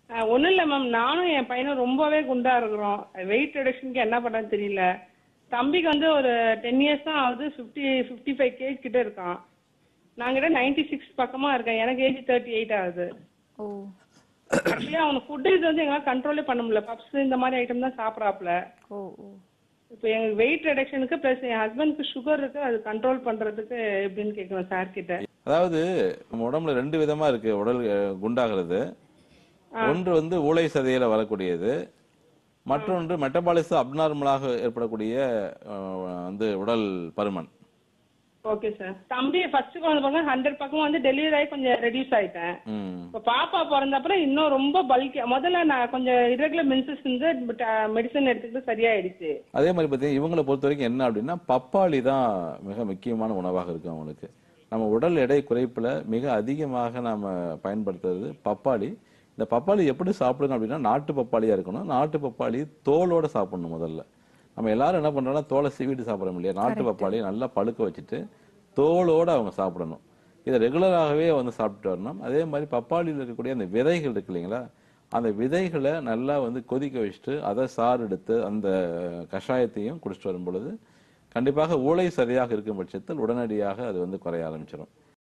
ஒன்றும் இல்லை மேம் நானும் என் பையனும் ரொம்பவே குண்டா இருக்கிறோம் வெயிட் ரிடக்ஷனுக்கு என்ன பண்ணன்னு தெரியல தம்பிக்கு வந்து ஒரு டென் இயர்ஸ் தான் ஆகுது ஃபிஃப்டி ஃபிஃப்டி ஃபைவ் கேஜ் கிட்ட இருக்கான் நான் கிட்ட நைன்டி சிக்ஸ் பக்கமா இருக்கேன் எனக்கு ஏஜ் தேர்ட்டி எயிட் ஆகுது ஓ அப்படியே அவனுக்கு ஃபுட் இது வந்து எங்களால் கண்ட்ரோலே பண்ண முடியல பப்ஸ் இந்த மாதிரி ஐட்டம் தான் சாப்பிட்றாப்புல ஓ ஓ இப்போ எங்களுக்கு வெயிட் ரிடக்ஷனுக்கு ப்ளஸ் என் ஹஸ்பண்ட்க்கு சுகர் இருக்கு அது கண்ட்ரோல் பண்றதுக்கு எப்படின்னு கேட்கணும் சார் கிட்ட அதாவது நம்ம உடம்புல ரெண்டு விதமா இருக்கு உடல் அஹ், குண்டாகிறது ஒன்று வந்து ஊளை சதையில வரக்கூடியது மற்றொன்று மெட்டபாலிசம் அப்நார்மலாக ஏற்படக்கூடிய அஹ், வந்து உடல் பருமன் ஓகே சார் தம்பி ஃபர்ஸ்ட் குழந்தை பக்கம் ஹண்ட்ரட் பக்கம் வந்து டெலிவரி ஆகி கொஞ்சம் ரெடியூஸ் ஆயிட்டேன் ம் இப்போ பாப்பா பிறந்த அப்புறம் இன்னும் ரொம்ப பல்கி முதல்ல நான் கொஞ்சம் irregular menses இருந்து மெடிசன் எடுத்துக்கிட்டு சரியாயிடுச்சு அதே மாதிரி பார்த்தீங்கன்னா இவங்களை பொறுத்த வரைக்கும் என்ன அப்படின்னா பப்பாளி தான் மிக முக்கியமான உணவாக இருக்கு அவங்களுக்கு நம்ம உடல் எடை குறைப்புல மிக அதிகமாக நாம பயன்படுத்துறது பப்பாளி இந்த பப்பாளி எப்படி சாப்பிடணும் அப்படின்னா நாட்டு பப்பாளியா இருக்கணும் நாட்டு பப்பாளி தோலோட சாப்பிடணும் முதல்ல நம்ம எல்லாரும் என்ன பண்றோம்னா தோலை சீவிட்டு சாப்பிட இல்லையா நாட்டு பப்பாளி நல்லா பழுக்க வச்சுட்டு தோலோட அவங்க சாப்பிடணும் இதை ரெகுலராகவே வந்து சாப்பிட்டு வரணும் அதே மாதிரி பப்பாளியில் இருக்கக்கூடிய அந்த விதைகள் இருக்கு இல்லைங்களா அந்த விதைகளை நல்லா வந்து கொதிக்க வச்சுட்டு அதை சாறு எடுத்து அந்த கஷாயத்தையும் குடிச்சிட்டு வரும் பொழுது கண்டிப்பாக ஊளை சரியாக இருக்கும் பட்சத்தில் உடனடியாக அது வந்து குறைய ஆரம்பிச்சிடும்